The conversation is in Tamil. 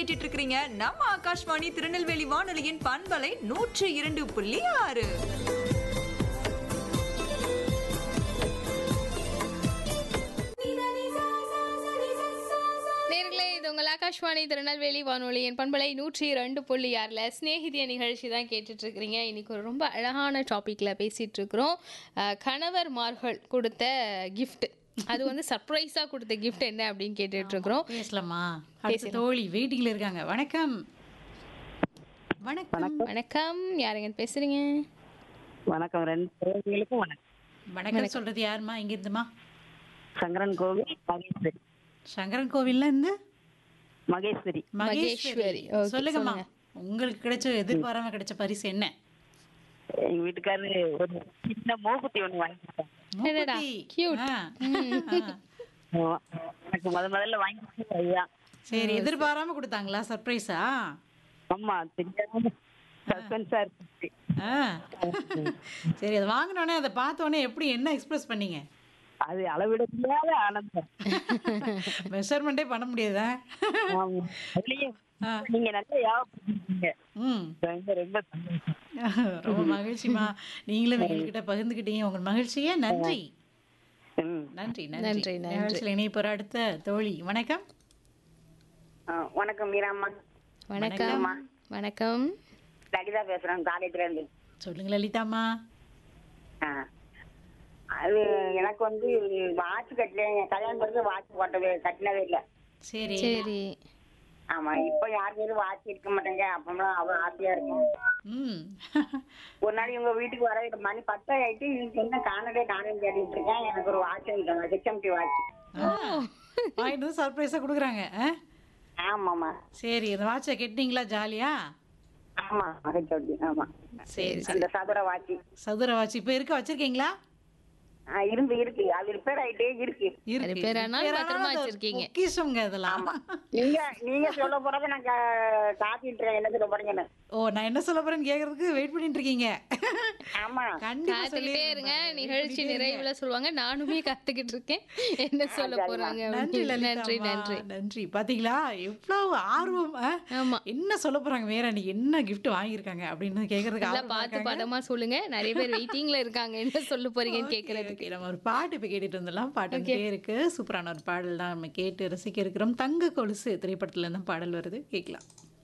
கேட்டுட்டு இருக்கிறீங்க நம்ம ஆகாஷ்வாணி திருநெல்வேலி வானொலியின் பண்பலை நூற்றி இரண்டு புள்ளி ஆறு நேர்களே இது உங்கள் ஆகாஷ்வாணி திருநெல்வேலி வானொலியின் பண்பலை நூற்றி ரெண்டு புள்ளி ஆறில் ஸ்நேகிதிய நிகழ்ச்சி தான் கேட்டுட்டு இருக்கிறீங்க இன்னைக்கு ஒரு ரொம்ப அழகான டாப்பிக்கில் பேசிட்டு இருக்கிறோம் அஹ், கணவர்மார்கள் கொடுத்த கிஃப்ட் அது வந்து சர்ப்ரைஸாக கொடுத்த கிஃப்ட் என்ன அப்படின்னு கேட்டுட்டு இருக்கிறோம் பேசலாமா அடுத்த தோழி வெயிட்டிங்ல இருக்காங்க வணக்கம் வணக்கம் வணக்கம் யாருங்க பேசுறீங்க வணக்கம் ரெண்டு பேர்களுக்கும் வணக்கம் வணக்கம் சொல்றது யாருமா இங்க இருந்துமா சங்கரன் கோவில் மகேஸ்வரி சங்கரன் கோவில்ல இருந்து மகேஸ்வரி மகேஸ்வரி. Okay, சொல்லுங்கம்மா உங்களுக்கு கிடைச்ச எதிர்பாராம கிடைச்ச பரிசு என்ன எங்க வீட்டுக்காரரு ஒரு சின்ன மூக்குத்தி ஒண்ணு வாங்கி கொடுத்தாங்க என்னடா, மூக்குத்தி. cute. ஆ. ஆ. ஆமா. எனக்கு முத முதல்ல வாங்கி கொடுத்தது ஐயா சரி எதிர்பாராம கொடுத்தாங்களா சர்ப்ரைஸா ஆமா தெரியாம சஸ்பென்ஸா இருந்துச்சு ஆ. சரி அதை வாங்கினோடனே அதை பார்த்தோன்னே எப்படி என்ன எக்ஸ்பிரஸ் பண்ணீங்க அது அளவிட முடியாத ஆனந்தம் மெஷர்மெண்ட்டே பண்ண முடியாதா ஆமா. அதுலயும் ஆ. நீங்க நல்லா யாபப்படுத்தீங்க ம் ரொம்ப ரொம்ப சந்தோஷம் ரொம்ப மகிழ்ச்சிமா நீங்களும் எங்ககிட்ட பகிர்ந்துக்கிட்டீங்க உங்கள் மகிழ்ச்சியே நன்றி ம். நன்றி நன்றி, நன்றி நன்றி. நிகழ்ச்சியில் இணைய போற அடுத்த தோழி வணக்கம் ஆ, வணக்கம் மீராம்மா வணக்கம் வணக்கம் லலிதா பேசுறேன் காலேஜ்ல இருந்து சொல்லுங்க லலிதாம்மா ஆ. அது எனக்கு வந்து வாட்ச் கட்டல கல்யாணம் பண்ணி வாட்ச் போட்டவே கட்டினதே இல்லை சரி சரி ஆமா இப்ப யார் பேரும் வாட்ச் இருக்க மாட்டேங்க அப்பமெல்லாம் அவ்வளவு ஆசையா இருக்கும் ம் ஒரு நாள் இவங்க வீட்டுக்கு வர மணி பத்தா ஆயிட்டு இன்னைக்கு என்ன காணவே காணும் கேட்டுட்டு இருக்கேன் எனக்கு ஒரு வாட்ச் இருக்காங்க ஹெச்எம்டி வாட்ச் ஆ. வாங்கிட்டு வந்து சர்ப்ரைஸாக கொடுக்குறாங்க ஆ? ஆமாமா சரி இந்த வாட்சை கெட்டினீங்களா ஜாலியா ஆமா ஹெச்எம்டி ஆமா சரி சரி அந்த சதுர வாட்ச் சதுர வாட்ச் இப்போ இருக்க வச்சிருக்கீங்களா இருந்து இருக்கு அது ரிப்பேர் ஆயிட்டே இருக்கு இருக்கு repair ஆனாலும் repair பத்திரமா ஆனாலும் அது வச்சிருக்கீங்க. பொக்கிஷம்ங்க இதெல்லாம் நீங்க நீங்க சொல்ல போறத நான் காத்திட்டு இருக்கேன் என்ன சொல்ல போறீங்கன்னு ஓ நான் என்ன சொல்ல போறேன்னு கேக்குறதுக்கு வெயிட் பண்ணிட்டு இருக்கீங்க ஆமா கண்டிப்பா காத்துக்கிட்டே சொல்லிடுறேன் இருங்க பாரு. wait நிகழ்ச்சி பண்ணிட்டே இருங்க. நிறைவுல சொல்லுவாங்க நானுமே காத்துக்கிட்டு இருக்கேன் என்ன சொல்ல போறாங்க நன்றி அப்படின்னு. லலிதா நன்றி அம்மா. நன்றி நன்றி பாத்தீங்களா எவ்வளவு ஆர்வம் ஆ? ஆமா என்ன சொல்ல போறாங்க வேற நீ என்ன gift வாங்கியிருக்காங்க அப்படின்னு கேக்குறதுக்கு நல்லா ஆர்வமா பார்த்து இருக்காங்க. பதமா சொல்லுங்க நிறைய பேர் வெயிட்டிங்ல இருக்காங்க என்ன சொல்ல போறீங்கன்னு Okay, கேக்குறதுக்கு okay. நம்ம ஒரு பாட்டு இப்ப கேட்டுட்டு இருந்தலாம் பாட்டு வந்துட்டே இருக்கு சூப்பரான ஒரு பாடல் தான் நம்ம கேட்டு ரசிக்க இருக்கிறோம் தங்க கொலுசு திரைப்படத்துல இருந்து பாடல் வருது கேட்கலாம்